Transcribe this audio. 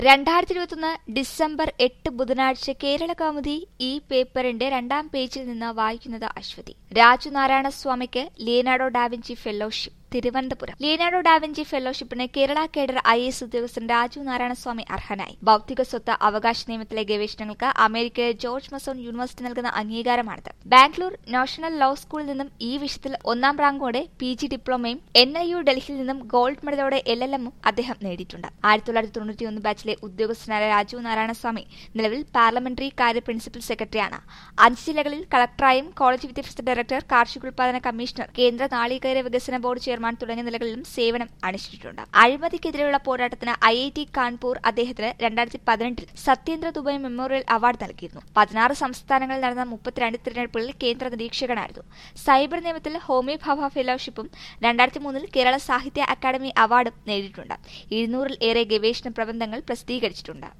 രണ്ടായിരത്തി ഇരുപത്തൊന്ന് ഡിസംബർ എട്ട് ബുധനാഴ്ച കേരള കൗമുദി ഈ പേപ്പറിന്റെ രണ്ടാം പേജിൽ നിന്ന് വായിക്കുന്നത് അശ്വതി രാജു നാരായണസ്വാമിക്ക് Leonardo da Vinci fellowship Thiruvananthapuram Leonardo da Vinci ഫെലോഷിപ്പിന് കേരള കേഡർ ഐ എസ് ഉദ്യോഗസ്ഥൻ രാജു നാരായണസ്വാമി അർഹനായി ഭൌതിക സ്വത്ത് അവകാശ നിയമത്തിലെ ഗവേഷണങ്ങൾക്ക് അമേരിക്കയിലെ ജോർജ് മസോൺ യൂണിവേഴ്സിറ്റി നൽകുന്ന അംഗീകാരമാണിത് ബാംഗ്ലൂർ നാഷണൽ ലോ സ്കൂളിൽ നിന്നും ഈ വിഷയത്തിൽ ഒന്നാം റാങ്കോടെ പി ജി ഡിപ്ലോമയും എൻ ഐ യു ഡൽഹിയിൽ നിന്നും ഗോൾഡ് മെഡലോടെ എൽ എൽ എമ്മും അദ്ദേഹം നേടിയിട്ടുണ്ട് ആയിരത്തി തൊള്ളായിരത്തി തൊണ്ണൂറ്റിയൊന്ന് ബാച്ചിലെ ഉദ്യോഗസ്ഥനായ രാജു നാരായണസ്വാമി നിലവിൽ പാർലമെന്ററി കാര്യ പ്രിൻസിപ്പൽ സെക്രട്ടറിയാണ് അഞ്ച് ജില്ലകളിൽ കളക്ടറായും കോളേജ് വിദ്യാഭ്യാസ ഡയറക്ടർ കാർഷികോൽപാദന കമ്മീഷണർ കേന്ദ്ര നാളികേര വികസന ബോർഡ് ചെയർമാൻ തുടങ്ങിയ നിലകളിലും സേവനം അനുഷ്ഠിച്ചിട്ടുണ്ട് അഴിമതിക്കെതിരെയുള്ള പോരാട്ടത്തിന് ഐ ഐ ടി കാൺപൂർ അദ്ദേഹത്തിന് രണ്ടായിരത്തി പതിനെട്ടിൽ സത്യേന്ദ്ര ദുബൈ മെമ്മോറിയൽ അവാർഡ് നൽകിയിരുന്നു പതിനാറ് സംസ്ഥാനങ്ങളിൽ നടന്ന മുപ്പത്തിരണ്ട് തിരഞ്ഞെടുപ്പുകളിൽ കേന്ദ്ര നിരീക്ഷകനായിരുന്നു സൈബർ നിയമത്തിൽ ഹോമി ഭാഭ ഫെലോഷിപ്പും രണ്ടായിരത്തി മൂന്നിൽ കേരള സാഹിത്യ അക്കാദമി അവാർഡും നേടിയിട്ടുണ്ട് ഇരുന്നൂറിൽ ഏറെ ഗവേഷണ പ്രബന്ധങ്ങൾ പ്രസിദ്ധീകരിച്ചിട്ടുണ്ട്